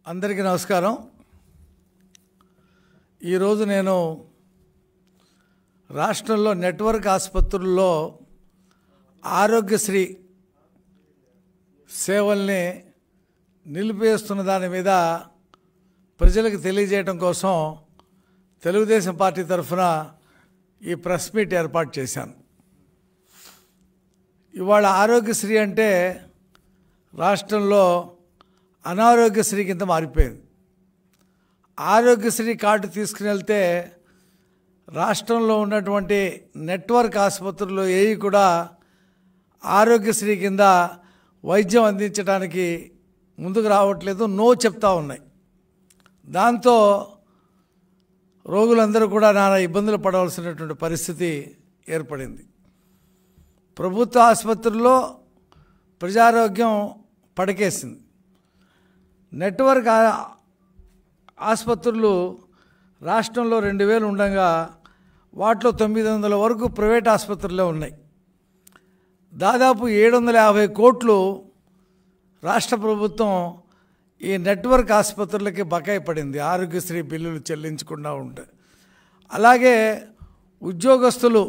అందరికీ నమస్కారం ఈరోజు నేను రాష్ట్రంలో నెట్వర్క్ ఆసుపత్రుల్లో ఆరోగ్యశ్రీ సేవల్ని నిలిపేస్తున్న దాని మీద ప్రజలకు తెలియజేయడం కోసం తెలుగుదేశం పార్టీ తరఫున ఈ ప్రెస్ మీట్ ఏర్పాటు చేశాను ఇవాళ ఆరోగ్యశ్రీ అంటే రాష్ట్రంలో అనారోగ్యశ్రీ కింద మారిపోయింది ఆరోగ్యశ్రీ కార్డు తీసుకుని వెళ్తే రాష్ట్రంలో ఉన్నటువంటి నెట్వర్క్ ఆసుపత్రులు ఏవి కూడా ఆరోగ్యశ్రీ కింద వైద్యం అందించడానికి ముందుకు రావట్లేదు నో చెప్తా ఉన్నాయి దాంతో రోగులందరూ కూడా నానా ఇబ్బందులు పడవలసినటువంటి పరిస్థితి ఏర్పడింది ప్రభుత్వ ఆసుపత్రుల్లో ప్రజారోగ్యం పడకేసింది నెట్వర్క్ ఆ- ఆసుపత్రులు రాష్ట్రంలో రెండు వేలు ఉండగా వాటిలో తొమ్మిది వందల వరకు ప్రైవేట్ ఆసుపత్రులే ఉన్నాయి దాదాపు ఏడు వందల యాభై కోట్లు రాష్ట్ర ప్రభుత్వం ఈ నెట్వర్క్ ఆసుపత్రులకి బకాయి పడింది ఆరోగ్యశ్రీ బిల్లులు చెల్లించకుండా ఉంటే అలాగే ఉద్యోగస్తులు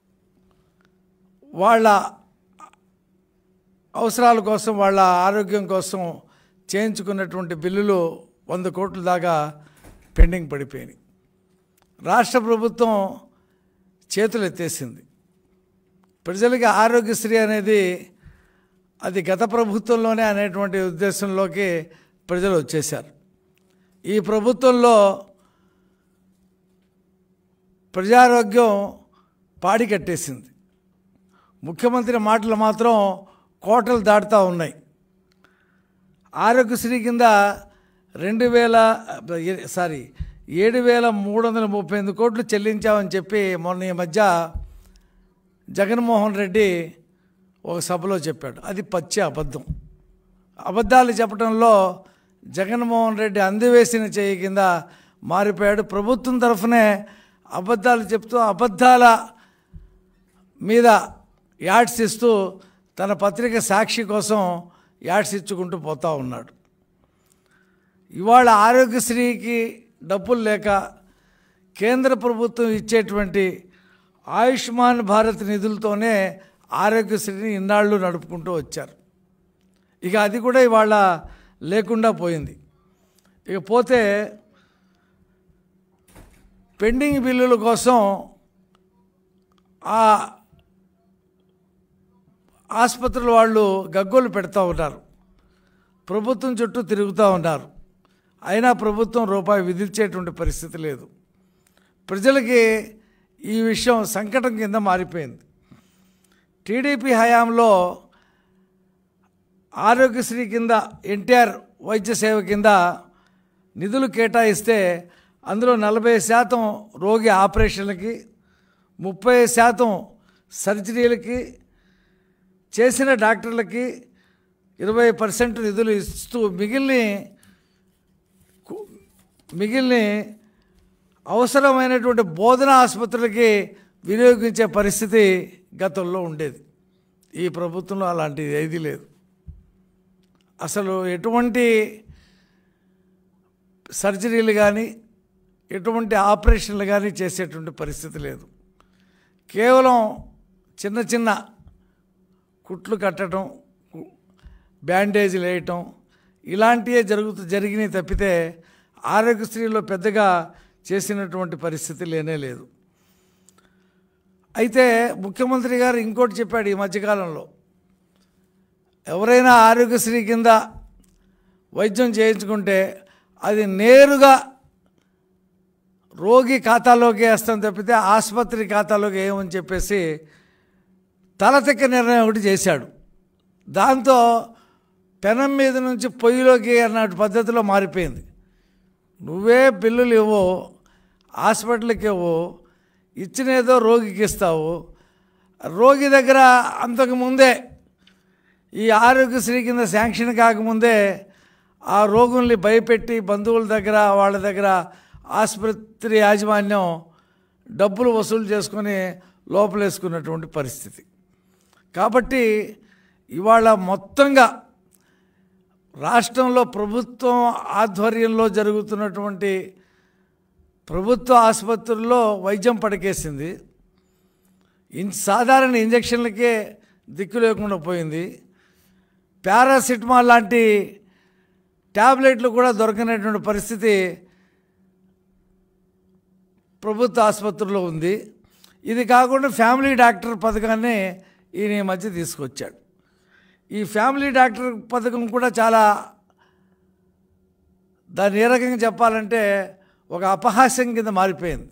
వాళ్ళ అవసరాల కోసం వాళ్ళ ఆరోగ్యం కోసం చేయించుకున్నటువంటి బిల్లులు వంద కోట్ల దాకా పెండింగ్ పడిపోయినాయి రాష్ట్ర ప్రభుత్వం చేతులు ఎత్తేసింది ప్రజలకి ఆరోగ్యశ్రీ అనేది అది గత ప్రభుత్వంలోనే అనేటువంటి ఉద్దేశంలోకి ప్రజలు వచ్చేశారు ఈ ప్రభుత్వంలో ప్రజారోగ్యం పాడి కట్టేసింది ముఖ్యమంత్రి మాటలు మాత్రం కోటలు దాటుతూ ఉన్నాయి ఆరోగ్యశ్రీ కింద రెండు వేల సారీ ఏడు వేల మూడు వందల ముప్పై ఎనిమిది కోట్లు చెల్లించామని చెప్పి మొన్న ఈ మధ్య జగన్మోహన్ రెడ్డి ఒక సభలో చెప్పాడు అది పచ్చి అబద్ధం అబద్ధాలు చెప్పడంలో జగన్మోహన్ రెడ్డి అందివేసిన చేయి కింద మారిపోయాడు ప్రభుత్వం తరఫునే అబద్ధాలు చెప్తూ అబద్ధాల మీద యాడ్స్ ఇస్తూ తన పత్రిక సాక్షి కోసం యాడ్స్ ఇచ్చుకుంటూ పోతూ ఉన్నాడు ఇవాళ ఆరోగ్యశ్రీకి డబ్బులు లేక కేంద్ర ప్రభుత్వం ఇచ్చేటువంటి ఆయుష్మాన్ భారత్ నిధులతోనే ఆరోగ్యశ్రీని ఇన్నాళ్ళు నడుపుకుంటూ వచ్చారు ఇక అది కూడా ఇవాళ లేకుండా పోయింది ఇక పోతే పెండింగ్ బిల్లుల కోసం ఆ ఆసుపత్రుల వాళ్ళు గగ్గోలు పెడతా ఉన్నారు ప్రభుత్వం చుట్టూ తిరుగుతూ ఉన్నారు అయినా ప్రభుత్వం రూపాయి విధించేటువంటి పరిస్థితి లేదు ప్రజలకి ఈ విషయం సంకటం కింద మారిపోయింది టీడీపీ హయాంలో ఆరోగ్యశ్రీ కింద ఎన్టీఆర్ వైద్య సేవ కింద నిధులు కేటాయిస్తే అందులో నలభై శాతం రోగి ఆపరేషన్లకి ముప్పై శాతం సర్జరీలకి చేసిన డాక్టర్లకి ఇరవై పర్సెంట్ నిధులు ఇస్తూ మిగిలిన మిగిలిన అవసరమైనటువంటి బోధన ఆసుపత్రులకి వినియోగించే పరిస్థితి గతంలో ఉండేది ఈ ప్రభుత్వంలో అలాంటిది ఏది లేదు అసలు ఎటువంటి సర్జరీలు కానీ ఎటువంటి ఆపరేషన్లు కానీ చేసేటువంటి పరిస్థితి లేదు కేవలం చిన్న చిన్న కుట్లు కట్టడం బ్యాండేజీలు వేయటం ఇలాంటివే జరుగుతూ జరిగినాయి తప్పితే ఆరోగ్యశ్రీలో పెద్దగా చేసినటువంటి పరిస్థితి లేనే లేదు అయితే ముఖ్యమంత్రి గారు ఇంకోటి చెప్పాడు ఈ మధ్యకాలంలో ఎవరైనా ఆరోగ్యశ్రీ కింద వైద్యం చేయించుకుంటే అది నేరుగా రోగి ఖాతాలోకి వేస్తాం తప్పితే ఆసుపత్రి ఖాతాలోకి వేయమని చెప్పేసి తలతిక్క నిర్ణయం ఒకటి చేశాడు దాంతో పెనం మీద నుంచి పొయ్యిలోకి అన్నట్టు పద్ధతిలో మారిపోయింది నువ్వే బిల్లులు ఇవ్వు హాస్పిటల్కి ఇవ్వు ఇచ్చినేదో రోగికి ఇస్తావు రోగి దగ్గర అంతకుముందే ఈ ఆరోగ్యశ్రీ కింద శాంక్షన్ కాకముందే ఆ రోగుల్ని భయపెట్టి బంధువుల దగ్గర వాళ్ళ దగ్గర ఆసుపత్రి యాజమాన్యం డబ్బులు వసూలు చేసుకొని లోపలేసుకున్నటువంటి పరిస్థితి కాబట్టి ఇవాళ మొత్తంగా రాష్ట్రంలో ప్రభుత్వం ఆధ్వర్యంలో జరుగుతున్నటువంటి ప్రభుత్వ ఆసుపత్రుల్లో వైద్యం పడకేసింది ఇన్ సాధారణ ఇంజక్షన్లకే దిక్కు లేకుండా పోయింది పారాసిటమాల్ లాంటి ట్యాబ్లెట్లు కూడా దొరకనటువంటి పరిస్థితి ప్రభుత్వ ఆసుపత్రిలో ఉంది ఇది కాకుండా ఫ్యామిలీ డాక్టర్ పథకాన్ని ఈయన ఈ మధ్య తీసుకొచ్చాడు ఈ ఫ్యామిలీ డాక్టర్ పథకం కూడా చాలా దాన్ని ఏ రకంగా చెప్పాలంటే ఒక అపహాస్యం కింద మారిపోయింది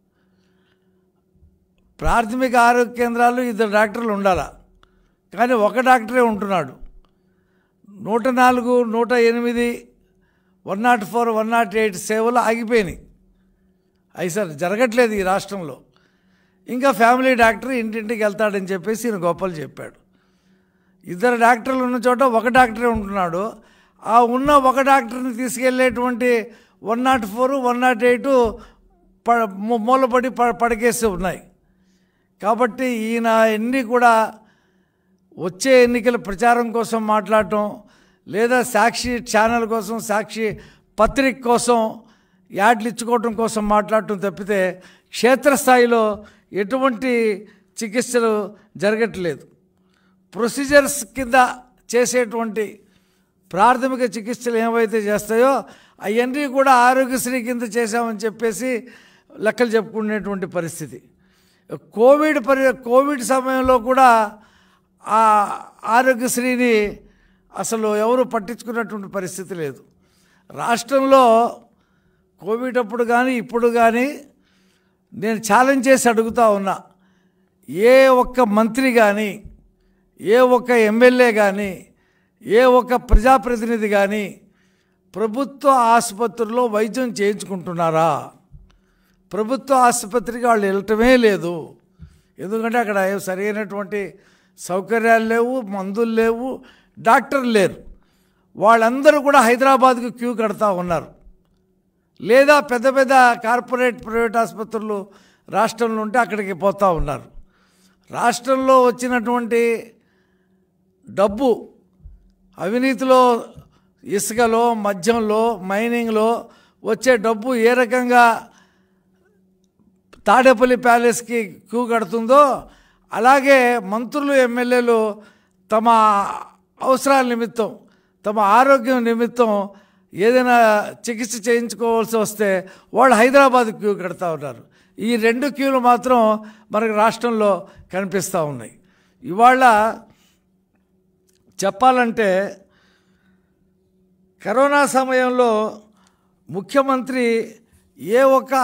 ప్రాథమిక ఆరోగ్య కేంద్రాలు ఇద్దరు డాక్టర్లు ఉండాలా కానీ ఒక డాక్టరే ఉంటున్నాడు నూట నాలుగు నూట ఎనిమిది one nought four one nought eight సేవలు ఆగిపోయినాయి అవి సార్ జరగట్లేదు ఈ రాష్ట్రంలో ఇంకా ఫ్యామిలీ డాక్టర్ ఇంటింటికి వెళ్తాడని చెప్పేసి ఈయన గొప్పలు చెప్పాడు ఇద్దరు డాక్టర్లు ఉన్న చోట ఒక డాక్టరే ఉంటున్నాడు ఆ ఉన్న ఒక డాక్టర్ని తీసుకెళ్ళేటువంటి one nought four one nought eight ప మూ- మూలపడి ప పడకేసి ఉన్నాయి కాబట్టి ఈయన ఎన్ని కూడా వచ్చే ఎన్నికల ప్రచారం కోసం మాట్లాడటం లేదా సాక్షి ఛానల్ కోసం సాక్షి పత్రిక కోసం యాడ్లు ఇచ్చుకోవటం కోసం మాట్లాడటం తప్పితే క్షేత్రస్థాయిలో ఎటువంటి చికిత్సలు జరగట్లేదు ప్రొసీజర్స్ కింద చేసేటువంటి ప్రాథమిక చికిత్సలు ఏవైతే చేస్తాయో అవన్నీ కూడా ఆరోగ్యశ్రీ కింద చేశామని చెప్పేసి లెక్కలు చెప్పుకునేటువంటి పరిస్థితి కోవిడ్ పరి కోవిడ్ సమయంలో కూడా ఆ ఆరోగ్యశ్రీని అసలు ఎవరు పట్టించుకున్నటువంటి పరిస్థితి లేదు రాష్ట్రంలో కోవిడ్ అప్పుడు కానీ ఇప్పుడు కానీ నేను ఛాలెంజ్ చేసి అడుగుతా ఉన్నా ఏ ఒక్క మంత్రి కానీ ఏ ఒక్క ఎమ్మెల్యే కానీ ఏ ఒక్క ప్రజాప్రతినిధి కానీ ప్రభుత్వ ఆసుపత్రుల్లో వైద్యం చేయించుకుంటున్నారా ప్రభుత్వ ఆసుపత్రికి వాళ్ళు వెళ్ళటమే లేదు ఎందుకంటే అక్కడ ఏ సరైనటువంటి సౌకర్యాలు లేవు మందులు లేవు డాక్టర్లు లేరు వాళ్ళందరూ కూడా హైదరాబాద్కు క్యూ కడతా ఉన్నారు లేదా పెద్ద పెద్ద కార్పొరేట్ ప్రైవేట్ ఆసుపత్రులు రాష్ట్రంలో ఉంటే అక్కడికి పోతూ ఉన్నారు రాష్ట్రంలో వచ్చినటువంటి డబ్బు అవినీతిలో ఇసుకలో మద్యంలో మైనింగ్లో వచ్చే డబ్బు ఏ రకంగా తాడేపల్లి ప్యాలెస్కి క్యూ కడుతుందో అలాగే మంత్రులు ఎమ్మెల్యేలు తమ అవసరాల నిమిత్తం తమ ఆరోగ్యం నిమిత్తం ఏదైనా చికిత్స చేయించుకోవాల్సి వస్తే వాళ్ళు హైదరాబాద్ క్యూ కడతా ఉన్నారు ఈ రెండు క్యూలు మాత్రం మనకు రాష్ట్రంలో కనిపిస్తూ ఉన్నాయి ఇవాళ చెప్పాలంటే కరోనా సమయంలో ముఖ్యమంత్రి ఏ ఒక్క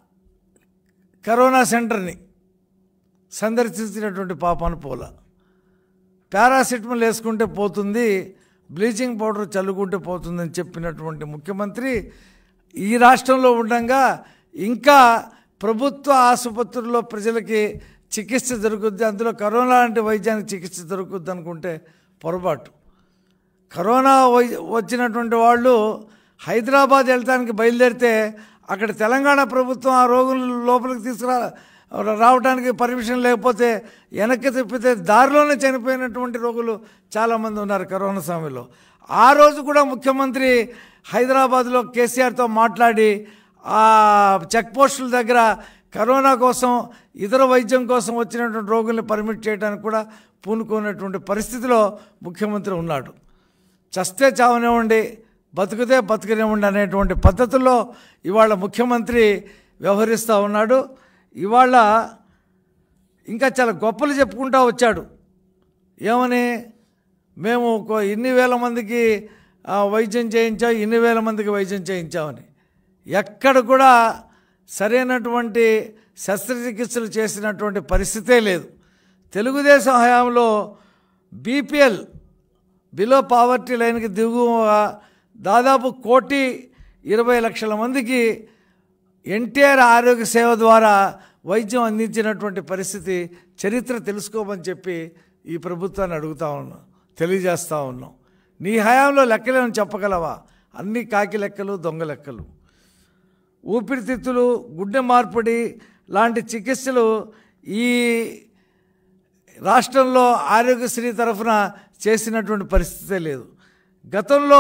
కరోనా సెంటర్ని సందర్శించినటువంటి పాపాను పోల పారాసిటమాల్ వేసుకుంటే పోతుంది బ్లీచింగ్ పౌడర్ చల్లుకుంటే పోతుందని చెప్పినటువంటి ముఖ్యమంత్రి ఈ రాష్ట్రంలో ఉండగా ఇంకా ప్రభుత్వ ఆసుపత్రుల్లో ప్రజలకి చికిత్స దొరుకుద్ది అందులో కరోనా లాంటి వైద్యానికి చికిత్స దొరుకుద్ది అనుకుంటే పొరపాటు కరోనా వై- వచ్చినటువంటి వాళ్ళు హైదరాబాద్ వెళ్ళటానికి బయలుదేరితే అక్కడ తెలంగాణ ప్రభుత్వం ఆ రోగులు లోపలికి తీసుకురా రావడానికి పర్మిషన్ లేకపోతే వెనక్కి తిప్పితే దారిలోనే చనిపోయినటువంటి రోగులు చాలామంది ఉన్నారు కరోనా సమయంలో ఆ రోజు కూడా ముఖ్యమంత్రి హైదరాబాద్లో కేసీఆర్తో మాట్లాడి ఆ చెక్ పోస్టుల దగ్గర కరోనా కోసం ఇతర వైద్యం కోసం వచ్చినటువంటి రోగుల్ని పర్మిట్ చేయడానికి కూడా పూనుకున్నటువంటి పరిస్థితిలో ముఖ్యమంత్రి ఉన్నాడు చస్తే చావనివ్వండి బతుకుతే బతుకునివ్వండి అనేటువంటి పద్ధతుల్లో ఇవాళ ముఖ్యమంత్రి వ్యవహరిస్తూ ఉన్నాడు ఇవాళ ఇంకా చాలా గొప్పలు చెప్పుకుంటూ వచ్చాడు ఏమని మేము ఒక ఇన్ని వేల మందికి ఆ, వైద్యం చేయించాం ఇన్ని వేల మందికి వైద్యం చేయించామని ఎక్కడ కూడా సరైనటువంటి శస్త్రచికిత్సలు చేసినటువంటి పరిస్థితే లేదు తెలుగుదేశం హయాంలో బీపీఎల్ బిలో పావర్టీ లైన్కి దిగువ దాదాపు కోటి ఇరవై లక్షల మందికి ఎన్టీఆర్ ఆరోగ్య సేవ ద్వారా వైద్యం అందించినటువంటి పరిస్థితి చరిత్ర తెలుసుకోమని చెప్పి ఈ ప్రభుత్వాన్ని అడుగుతా ఉన్నాం తెలియజేస్తూ ఉన్నాం నీ హయాంలో లెక్కలేమని చెప్పగలవా అన్ని కాకి లెక్కలు దొంగ లెక్కలు ఊపిరితిత్తులు గుడ్డె మార్పిడి లాంటి చికిత్సలు ఈ రాష్ట్రంలో ఆరోగ్యశ్రీ తరఫున చేసినటువంటి పరిస్థితే లేదు గతంలో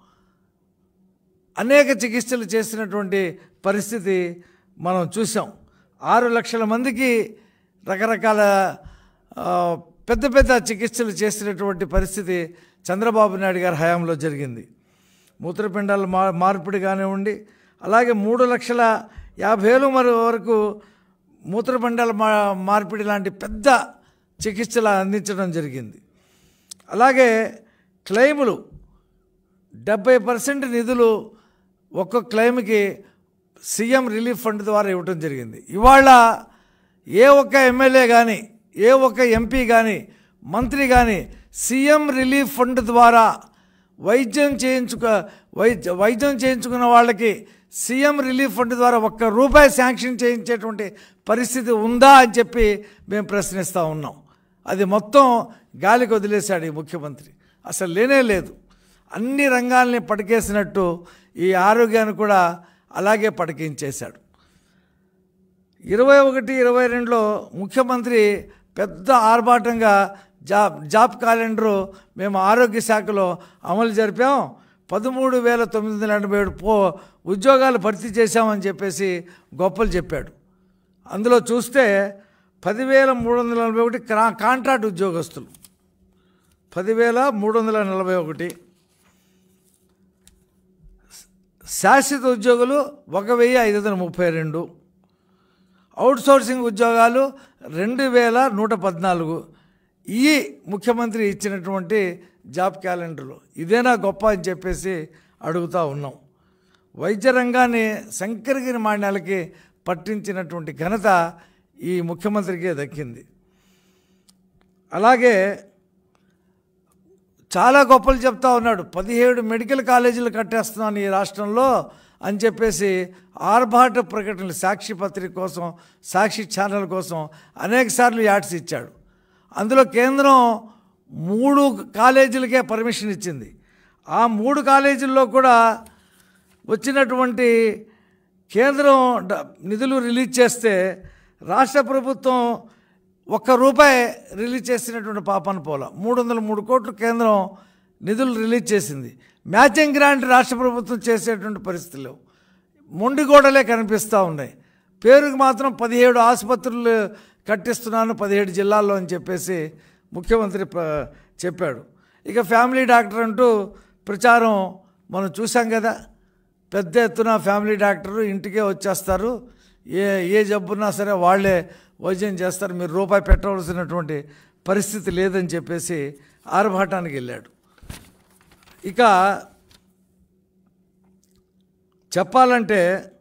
అనేక చికిత్సలు చేసినటువంటి పరిస్థితి మనం చూసాం ఆరు లక్షల మందికి రకరకాల ఆ, పెద్ద పెద్ద చికిత్సలు చేసినటువంటి పరిస్థితి చంద్రబాబు నాయుడు గారి హయాంలో జరిగింది మూత్రపిండాల మా మార్పిడి కానివ్వండి అలాగే మూడు లక్షల యాభై వేలు మరి వరకు మూత్రపిండాల మా మార్పిడి లాంటి పెద్ద చికిత్సలు అందించడం జరిగింది అలాగే క్లెయిములు డెబ్బై పర్సెంట్ నిధులు ఒక్కొక్క క్లెయిమ్కి సీఎం రిలీఫ్ ఫండ్ ద్వారా ఇవ్వటం జరిగింది ఇవాళ ఏ ఒక్క ఎమ్మెల్యే కానీ ఏ ఒక్క ఎంపీ కానీ మంత్రి కానీ సీఎం రిలీఫ్ ఫండ్ ద్వారా వైద్యం చేయించుక వైద్య వైద్యం చేయించుకున్న వాళ్ళకి సీఎం రిలీఫ్ ఫండ్ ద్వారా ఒక్క రూపాయి శాంక్షన్ చేయించేటువంటి పరిస్థితి ఉందా అని చెప్పి మేము ప్రశ్నిస్తూ ఉన్నాం అది మొత్తం గాలికి వదిలేశాడు ఈ ముఖ్యమంత్రి అసలు లేనే లేదు అన్ని రంగాల్ని పడికేసినట్టు ఈ ఆరోగ్యాన్ని కూడా అలాగే పడికించేశాడు ఇరవై ఒకటి ఇరవై రెండులో ముఖ్యమంత్రి పెద్ద ఆర్భాటంగా జాబ్ జాబ్ క్యాలెండరు మేము ఆరోగ్య శాఖలో అమలు జరిపాం పదమూడు వేల తొమ్మిది వందల ఎనభై ఏడు పో ఉద్యోగాలు భర్తీ చేశామని చెప్పేసి గొప్పలు చెప్పాడు అందులో చూస్తే పదివేల మూడు వందల నలభై ఒకటి కా కాంట్రాక్ట్ ఉద్యోగస్తులు పదివేల మూడు వందల నలభై ఒకటి శాశ్వత ఉద్యోగులు ఒక వెయ్యి ఐదు వందల ముప్పై రెండు అవుట్సోర్సింగ్ ఉద్యోగాలు రెండు వేల నూట పద్నాలుగు ఈ ముఖ్యమంత్రి ఇచ్చినటువంటి జాబ్ క్యాలెండర్లో ఇదేనా గొప్ప అని చెప్పేసి అడుగుతూ ఉన్నాం వైద్య రంగాన్ని శంకరగిరి మాన్యాలకి పట్టించినటువంటి ఘనత ఈ ముఖ్యమంత్రికే దక్కింది అలాగే చాలా గొప్పలు చెప్తా ఉన్నాడు పదిహేడు మెడికల్ కాలేజీలు కట్టేస్తున్నాను ఈ రాష్ట్రంలో అని చెప్పేసి ఆర్భాట ప్రకటనలు సాక్షి పత్రిక కోసం సాక్షి ఛానల్ కోసం అనేక సార్లు యాడ్స్ ఇచ్చాడు అందులో కేంద్రం మూడు కాలేజీలకే పర్మిషన్ ఇచ్చింది ఆ మూడు కాలేజీల్లో కూడా వచ్చినటువంటి కేంద్రం డ- నిధులు రిలీజ్ చేస్తే రాష్ట్ర ప్రభుత్వం ఒక్క రూపాయి రిలీజ్ చేసినటువంటి పాపాన పోల మూడు వందల మూడు కోట్లు కేంద్రం నిధులు రిలీజ్ చేసింది మ్యాచింగ్ గ్రాంట్ రాష్ట్ర ప్రభుత్వం చేసేటువంటి పరిస్థితులు లేవు మొండిగోడలే కనిపిస్తూ ఉన్నాయి పేరుకి మాత్రం పదిహేడు ఆసుపత్రులు కట్టిస్తున్నాను పదిహేడు జిల్లాల్లో అని చెప్పేసి ముఖ్యమంత్రి ప- చెప్పాడు ఇక ఫ్యామిలీ డాక్టర్ అంటూ ప్రచారం మనం చూసాం కదా పెద్ద ఎత్తున ఫ్యామిలీ డాక్టరు ఇంటికే వచ్చేస్తారు ఏ ఏ జబ్బున్నా సరే వాళ్ళే వైద్యం చేస్తారు మీరు రూపాయి పెట్టవలసినటువంటి పరిస్థితి లేదని చెప్పేసి ఆర్భాటానికి వెళ్ళాడు ఇక చెప్పాలంటే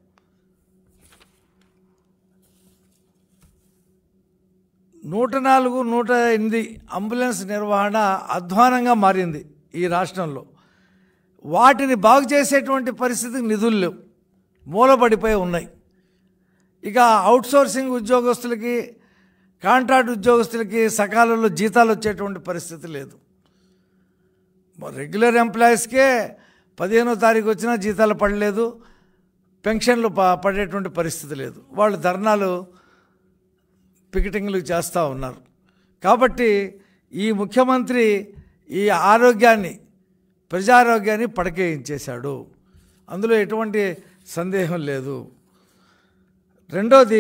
నూట నాలుగు నూట ఎనిమిది అంబులెన్స్ నిర్వహణ అధ్వానంగా మారింది ఈ రాష్ట్రంలో వాటిని బాగు చేసేటువంటి పరిస్థితికి నిధులు లేవు మూలపడిపోయి ఉన్నాయి ఇక అవుట్సోర్సింగ్ ఉద్యోగస్తులకి కాంట్రాక్ట్ ఉద్యోగస్తులకి సకాలంలో జీతాలు వచ్చేటువంటి పరిస్థితి లేదు రెగ్యులర్ ఎంప్లాయీస్కే పదిహేనో తారీఖు వచ్చినా జీతాలు పడలేదు పెన్షన్లు ప- పడేటువంటి పరిస్థితి లేదు వాళ్ళు ధర్నాలు పికెటింగ్లు చేస్తూ ఉన్నారు కాబట్టి ఈ ముఖ్యమంత్రి ఈ ఆరోగ్యాన్ని ప్రజారోగ్యాన్ని పడకేయించేశాడు అందులో ఎటువంటి సందేహం లేదు రెండోది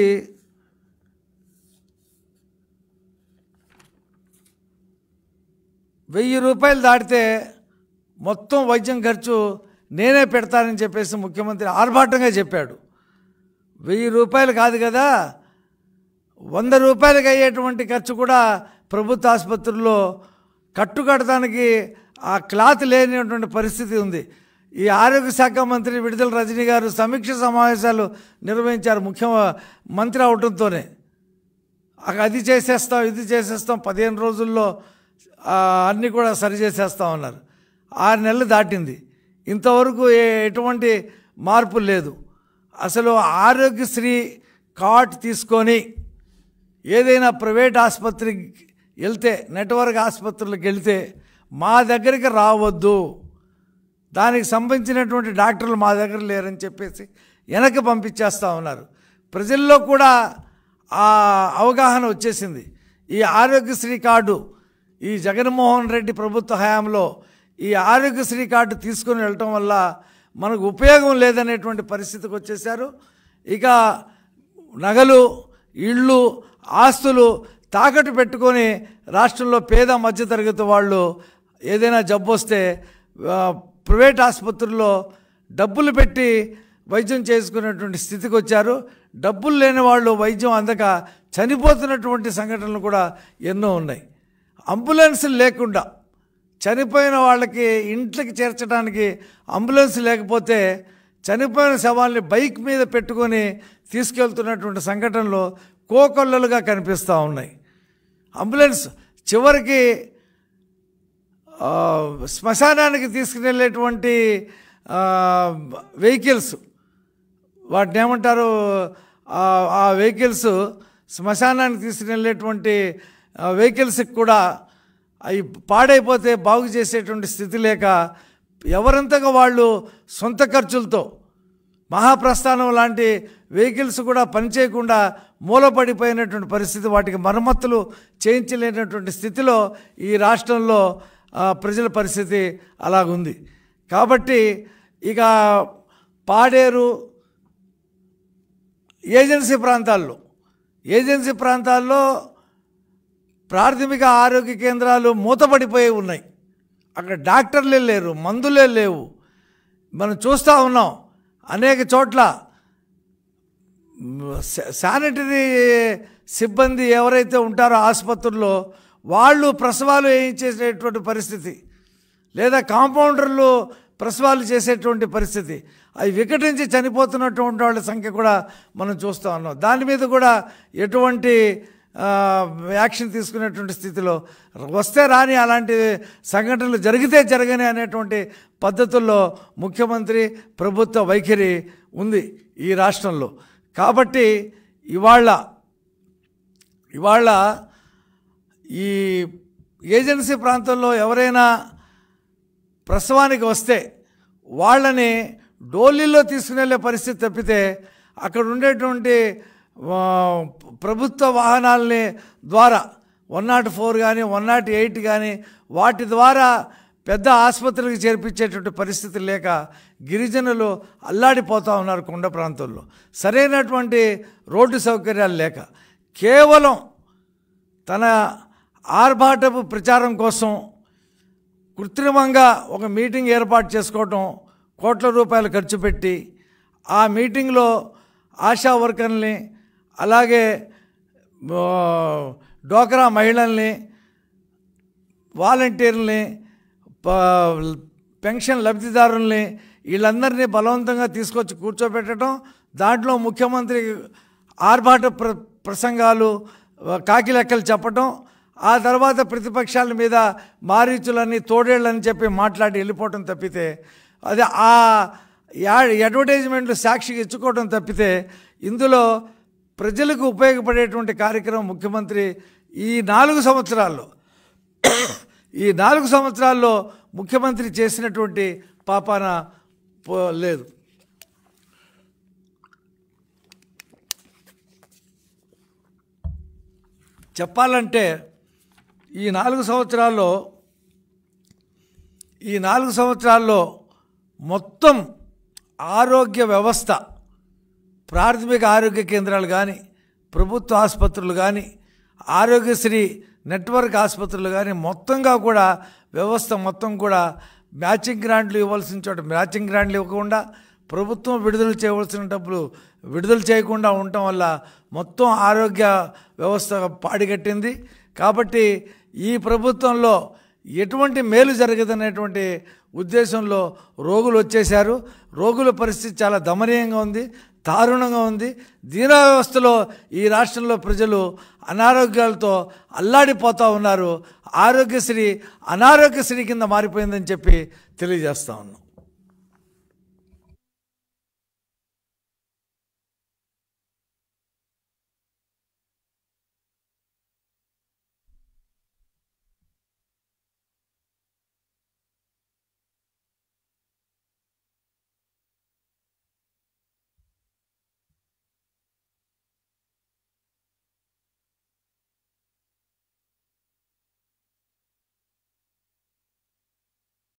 వెయ్యి రూపాయలు దాటితే మొత్తం వైద్యం ఖర్చు నేనే పెడతానని చెప్పేసి ముఖ్యమంత్రి ఆర్భాటంగా చెప్పాడు వెయ్యి రూపాయలు కాదు కదా వంద రూపాయలకి అయ్యేటువంటి ఖర్చు కూడా ప్రభుత్వ ఆసుపత్రుల్లో కట్టు కట్టడానికి ఆ క్లాత్ లేనటువంటి పరిస్థితి ఉంది ఈ ఆరోగ్య శాఖ మంత్రి విడుదల రజనీ గారు సమీక్ష సమావేశాలు నిర్వహించారు ముఖ్య మంత్రి అవడంతోనే అక అది చేసేస్తాం ఇది చేసేస్తాం పదిహేను రోజుల్లో ఆ, అన్నీ కూడా సరి చేసేస్తాం అన్నారు ఆరు నెలలు దాటింది ఇంతవరకు ఏ- ఎటువంటి మార్పు లేదు అసలు ఆరోగ్యశ్రీ కార్డ్ తీసుకొని ఏదైనా ప్రైవేట్ ఆసుపత్రికి వెళ్తే నెట్వర్క్ ఆసుపత్రులకు వెళ్తే మా దగ్గరికి రావద్దు దానికి సంబంధించినటువంటి డాక్టర్లు మా దగ్గర లేరని చెప్పేసి వెనక్కి పంపించేస్తూ ఉన్నారు ప్రజల్లో కూడా ఆ అవగాహన వచ్చేసింది ఈ ఆరోగ్యశ్రీ కార్డు ఈ జగన్మోహన్ రెడ్డి ప్రభుత్వ హయాంలో ఈ ఆరోగ్యశ్రీ కార్డు తీసుకొని వెళ్ళటం వల్ల మనకు ఉపయోగం లేదనేటువంటి పరిస్థితికి వచ్చేసారు ఇక నగలు ఇళ్ళు ఆస్తులు తాకట్టు పెట్టుకొని రాష్ట్రంలో పేద మధ్యతరగతి వాళ్ళు ఏదైనా జబ్బు వస్తే ఆ, ప్రైవేట్ ఆసుపత్రుల్లో డబ్బులు పెట్టి వైద్యం చేసుకునేటువంటి స్థితికి వచ్చారు డబ్బులు లేని వాళ్ళు వైద్యం అందక చనిపోతున్నటువంటి సంఘటనలు కూడా ఎన్నో ఉన్నాయి అంబులెన్సులు లేకుండా చనిపోయిన వాళ్ళకి ఇంట్లోకి చేర్చడానికి అంబులెన్స్ లేకపోతే చనిపోయిన శవాల్ని బైక్ మీద పెట్టుకొని తీసుకెళ్తున్నటువంటి సంఘటనలు కోకొల్లలుగా కనిపిస్తూ ఉన్నాయి అంబులెన్స్ చివరికి ఆ, శ్మశానానికి తీసుకువెళ్ళేటువంటి ఆ, వెహికల్స్ వాటిని ఏమంటారు ఆ- ఆ వెహికల్స్ శ్మశానానికి తీసుకువెళ్ళేటువంటి ఆ, వెహికల్స్కి కూడా అవి పాడైపోతే బాగు చేసేటువంటి స్థితి లేక ఎవరంతగా వాళ్ళు సొంత ఖర్చులతో మహాప్రస్థానం లాంటి వెహికల్స్ కూడా పనిచేయకుండా మూలపడిపోయినటువంటి పరిస్థితి వాటికి మరమ్మతులు చేయించలేనటువంటి స్థితిలో ఈ రాష్ట్రంలో ఆ, ప్రజల పరిస్థితి అలాగుంది కాబట్టి ఇక పాడేరు ఏజెన్సీ ప్రాంతాల్లో ఏజెన్సీ ప్రాంతాల్లో ప్రాథమిక ఆరోగ్య కేంద్రాలు మూతపడిపోయి ఉన్నాయి అక్కడ డాక్టర్లే లేరు మందులే లేవు మనం చూస్తూ ఉన్నాం అనేక చోట్ల శా- శానిటరీ సిబ్బంది ఎవరైతే ఉంటారో ఆసుపత్రుల్లో వాళ్ళు ప్రసవాలు వేయించేసేటువంటి పరిస్థితి లేదా కాంపౌండర్లు ప్రసవాలు చేసేటువంటి పరిస్థితి అవి వికటించి చనిపోతున్నటువంటి వాళ్ళ సంఖ్య కూడా మనం చూస్తూ ఉన్నాం దాని మీద కూడా ఎటువంటి ఆ, యాక్షన్ తీసుకునేటువంటి స్థితిలో వస్తే రాని అలాంటి సంఘటనలు జరిగితే జరగని అనేటువంటి పద్ధతుల్లో ముఖ్యమంత్రి ప్రభుత్వ వైఖరి ఉంది ఈ రాష్ట్రంలో కాబట్టి ఇవాళ ఇవాళ ఈ ఏజెన్సీ ప్రాంతంలో ఎవరైనా ప్రసవానికి వస్తే వాళ్ళని డోలీలో తీసుకుని పరిస్థితి తప్పితే అక్కడ ఉండేటువంటి ఆ, ప్రభుత్వ వాహనాలని ద్వారా వన్ నాట్ ఫోర్ కానీ వన్ నాట్ ఎయిట్ కానీ వాటి ద్వారా పెద్ద ఆసుపత్రికి చేర్పించేటువంటి పరిస్థితి లేక గిరిజనులు అల్లాడిపోతూ ఉన్నారు కొండ ప్రాంతాల్లో సరైనటువంటి రోడ్డు సౌకర్యాలు లేక కేవలం తన ఆర్భాటపు ప్రచారం కోసం కృత్రిమంగా ఒక మీటింగ్ ఏర్పాటు చేసుకోవటం కోట్ల రూపాయలు ఖర్చు పెట్టి ఆ మీటింగ్లో ఆశా వర్కర్ని అలాగే ఆ, డోక్రా మహిళల్ని వాలంటీర్లని ప- పెన్షన్ లబ్ధిదారుల్ని వీళ్ళందరినీ బలవంతంగా తీసుకొచ్చి కూర్చోబెట్టడం దాంట్లో ముఖ్యమంత్రి ఆర్భాట ప్ర ప్రసంగాలు ఆ, కాకి లెక్కలు చెప్పటం ఆ తర్వాత ప్రతిపక్షాల మీద మారీచులని తోడేళ్ళని చెప్పి మాట్లాడి వెళ్ళిపోవటం తప్పితే అది ఆ యా అడ్వర్టైజ్మెంట్లు సాక్షిగా ఇచ్చుకోవడం తప్పితే ఇందులో ప్రజలకు ఉపయోగపడేటువంటి కార్యక్రమం ముఖ్యమంత్రి ఈ నాలుగు సంవత్సరాల్లో ఈ నాలుగు సంవత్సరాల్లో ముఖ్యమంత్రి చేసినటువంటి పాపాన పో- లేదు చెప్పాలంటే ఈ నాలుగు సంవత్సరాల్లో ఈ నాలుగు సంవత్సరాల్లో మొత్తం ఆరోగ్య వ్యవస్థ ప్రాథమిక ఆరోగ్య కేంద్రాలు కానీ ప్రభుత్వ ఆసుపత్రులు కానీ ఆరోగ్యశ్రీ నెట్వర్క్ ఆసుపత్రులు కానీ మొత్తంగా కూడా వ్యవస్థ మొత్తం కూడా మ్యాచింగ్ గ్రాంట్లు ఇవ్వాల్సిన చోట మ్యాచింగ్ గ్రాంట్లు ఇవ్వకుండా ప్రభుత్వం విడుదల చేయవలసిన డబ్బులు విడుదల చేయకుండా ఉండటం వల్ల మొత్తం ఆరోగ్య వ్యవస్థ పాడిగట్టింది కాబట్టి ఈ ప్రభుత్వంలో ఎటువంటి మేలు జరగదనేటువంటి ఉద్దేశంలో రోగులు వచ్చేశారు రోగుల పరిస్థితి చాలా దమనీయంగా ఉంది దారుణంగా ఉంది దీనా వ్యవస్థలో ఈ రాష్ట్రంలో ప్రజలు అనారోగ్యాలతో అల్లాడిపోతూ ఉన్నారు ఆరోగ్యశ్రీ అనారోగ్యశ్రీ కింద మారిపోయిందని చెప్పి తెలియజేస్తా ఉన్నాం